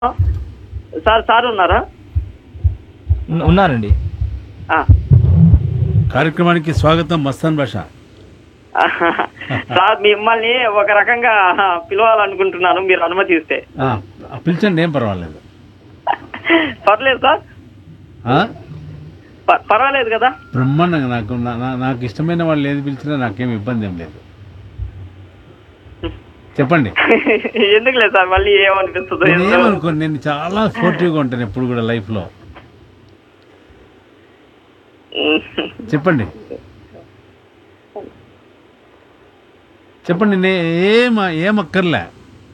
Sir sir ఉన్నారా ఉన్న- ఉన్నారండి ఆ. కార్యక్రమానికి స్వాగతం మస్తాన్ భాష సార్ మిమ్మల్ని ఒక రకంగా పిలవాలనుకుంటున్నాను మీరు అనుమతి ఇస్తే ఆ, పిలిచండి ఏం పర్వాలేదు పర్లేదు సార్ ఆ? ప- పర్వాలేదు కదా బ్రహ్మాండంగా నాకు నా- నా- నాకు ఇష్టమైన వాళ్ళు ఏది పిలిచినా నాకేం ఇబ్బంది ఏం లేదు చెప్పండి ఎందుకు లేదు సార్ మళ్ళీ ఏమనిపిస్తుందో నేను ఏంటో. ఏమనుకోను నేను చాలా స్పోర్టివ్గా ఉంటాను ఎప్పుడు కూడా లైఫ్లో చెప్పండి చెప్పండి నే ఏం ఏం అక్కర్లే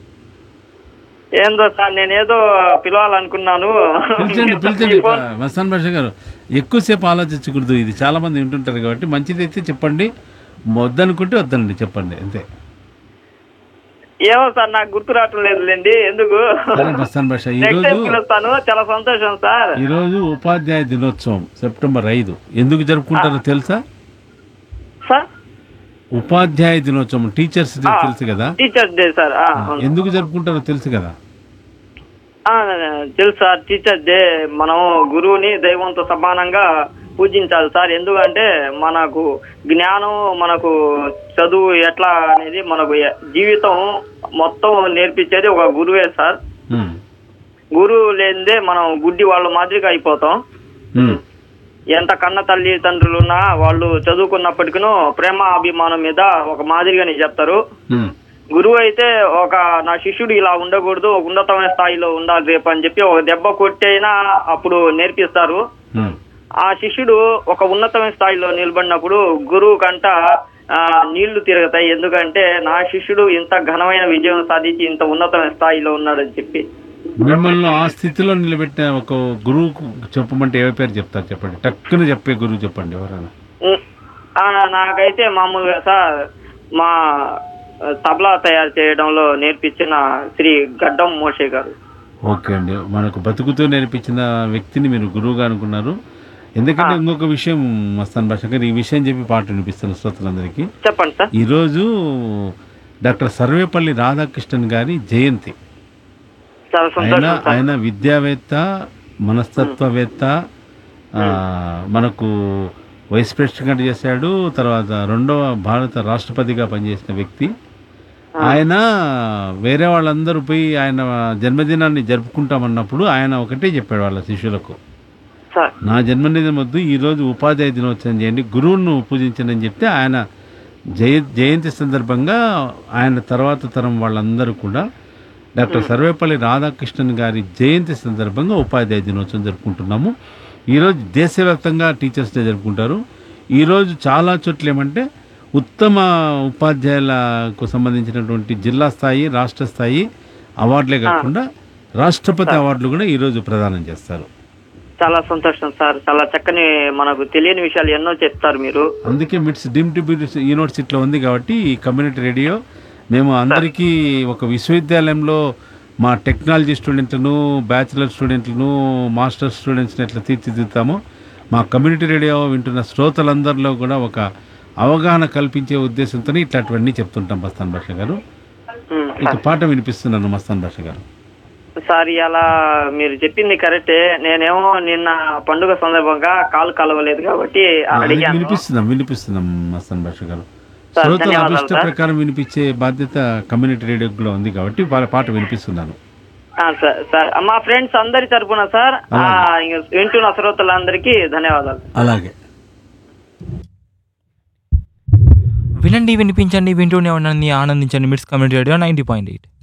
ఏందో సార్ నేనేదో పిలవాలనుకున్నాను పిలిచండి పిలిచండి ఈ ఫోన్- మస్తాన్ భాష గారు ఎక్కువసేపు ఆలోచించకూడదు ఇది చాలా మంది వింటుంటారు కాబట్టి మంచిదైతే చెప్పండి వద్దనుకుంటే వద్దనండి చెప్పండి అంతే ఏమో సార్ నాకు గుర్తు రావటం లేదులేండి ఎందుకు సరే మస్తాన్ భాష నెక్స్ట్ టైం ఈరోజు పిలుస్తాను చాలా సంతోషం సార్ ఈరోజు ఉపాధ్యాయ దినోత్సవం సెప్టెంబర్ ఐదు ఎందుకు జరుపుకుంటారో తెలుసా సార్ ఉపాధ్యాయ దినోత్సవం టీచర్స్ డే తెలుసు కదా టీచర్స్ డే సార్ ఆ, అవును. ఎందుకు జరుపుకుంటారో తెలుసు కదా ఆ, తెలుసు సార్ టీచర్స్ డే మనం గురువుని దైవంతో సమానంగా పూజించాలి సార్ ఎందుకంటే మనకు జ్ఞానం మనకు చదువు ఎట్లా అనేది మనకు ఎ- జీవితం మొత్తం నేర్పించేది ఒక గురువే సార్ ఉమ్, గురువు లేనిదే మనం గుడ్డి వాళ్ళ మాదిరిగా అయిపోతాం ఉమ్, ఎంత కన్న తల్లి తండ్రులున్నా వాళ్ళు చదువుకున్నప్పటికీ ప్రేమ అభిమానం మీద ఒక మాదిరిగానే చెప్తారు ఉమ్, గురువు అయితే ఒక నా శిష్యుడు ఇలా ఉండకూడదు ఒక ఉన్నతమైన స్థాయిలో ఉండాలి రేపు అని చెప్పి ఒక దెబ్బ కొట్టైనా అప్పుడు నేర్పిస్తారు ఉమ్, ఆ శిష్యుడు ఒక ఉన్నతమైన స్థాయిలో నిలబడినప్పుడు గురువు కంట ఆ, నీళ్లు తిరుగుతాయి ఎందుకంటే నా శిష్యుడు ఇంత ఘనమైన విజయం సాధించి ఇంత ఉన్నతమైన స్థాయిలో ఉన్నాడని చెప్పి మిమ్మల్ని ఆ స్థితిలో నిలబెట్టిన ఒక గురువుకు చెప్పమంటే ఏ పేరు చెప్తారు చెప్పండి టక్కున చెప్పే గురువు చెప్పండి ఎవరైనా ఉం. ఆ, నాకైతే మామూలుగా సార్ మా ఆ, తబలా తయారు చేయడంలో నేర్పించిన శ్రీ గడ్డం మోషే గారు ఓకే అండి మనకు బతుకుతూ నేర్పించిన వ్యక్తిని మీరు గురువుగా అనుకున్నారు ఎందుకంటే ఇంకొక విషయం మస్తాన్ భాష గారు ఈ విషయం చెప్పి పాట వినిపిస్తాను శ్రోతలందరికీ చెప్పండి సార్ ఈరోజు డాక్టర్ సర్వేపల్లి రాధాకృష్ణన్ గారి జయంతి చాలా ఆయన సంతోషం సార్ ఆయన విద్యావేత్త మనస్తత్వవేత్త ఆ, మనకు వైస్ ప్రెసిడెంట్ చేశాడు తర్వాత రెండవ భారత రాష్ట్రపతిగా పనిచేసిన వ్యక్తి ఆయన వేరే వాళ్ళందరూ పోయి ఆయన జన్మదినాన్ని జరుపుకుంటామన్నప్పుడు ఆయన ఒకటే చెప్పాడు వాళ్ళ శిష్యులకు సార్ నా జన్మదినం వద్దు ఈరోజు ఉపాధ్యాయ దినోత్సవం చేయండి గురువును పూజించండి అని చెప్తే ఆయన జయ జయంతి సందర్భంగా ఆయన తర్వాత తరం వాళ్ళందరూ కూడా డాక్టర్ సర్వేపల్లి రాధాకృష్ణన్ గారి జయంతి సందర్భంగా ఉపాధ్యాయ దినోత్సవం జరుపుకుంటున్నాము ఈరోజు దేశవ్యాప్తంగా టీచర్స్ డే జరుపుకుంటారు ఈరోజు చాలా చోట్ల ఏమంటే ఉత్తమ ఉపాధ్యాయులకు సంబంధించినటువంటి జిల్లా స్థాయి రాష్ట్ర స్థాయి అవార్డులే కాకుండా రాష్ట్రపతి అవార్డులు కూడా ఈరోజు ప్రదానం చేస్తారు చాలా సంతోషం సార్ చాలా చక్కని మనకు తెలియని విషయాలు ఎన్నో చెప్తారు మీరు అందుకే మిట్స్ డీమ్ టు యూనివర్సిటీలో ఉంది కాబట్టి ఈ కమ్యూనిటీ రేడియో మేము అందరికీ ఒక విశ్వవిద్యాలయంలో మా టెక్నాలజీ స్టూడెంట్లను బ్యాచిలర్ స్టూడెంట్లను మాస్టర్ స్టూడెంట్స్ని ఎట్లా తీర్చిదిద్దుతామో మా కమ్యూనిటీ రేడియో వింటున్న శ్రోతలందరిలో కూడా ఒక అవగాహన కల్పించే ఉద్దేశంతో ఇట్లాంటివన్నీ చెప్తుంటాం మస్తాన్ భాష గారు ఉం, ఇక పాట వినిపిస్తున్నాను మస్తాన్ భాష గారు సార్ ఇలా మీరు చెప్పింది కరెక్టే నేనేమో నిన్న పండుగ సందర్భంగా కాలు కలవలేదు కాబట్టి అది అడిగాను వినిపిస్తున్నాం వినిపిస్తున్నాం మస్తాన్ భాష గారు సార్, శ్రోతల ధన్యవాదాలు అభిష్ట సార్. ప్రకారం వినిపించే బాధ్యత కమ్యూనిటీ రేడియోకి కూడా ఉంది కాబట్టి వాళ్ళ పాట వినిపిస్తున్నాను ఆ, సార్ సార్ మా ఫ్రెండ్స్ అందరి తరపున సార్ ఆ, ఇంక వింటున్న శ్రోతలందరికీ ధన్యవాదాలు అలాగే వినండి వినిపించండి వింటూనే ఉండండి ఆనందించండి MITS community radio ninety point eight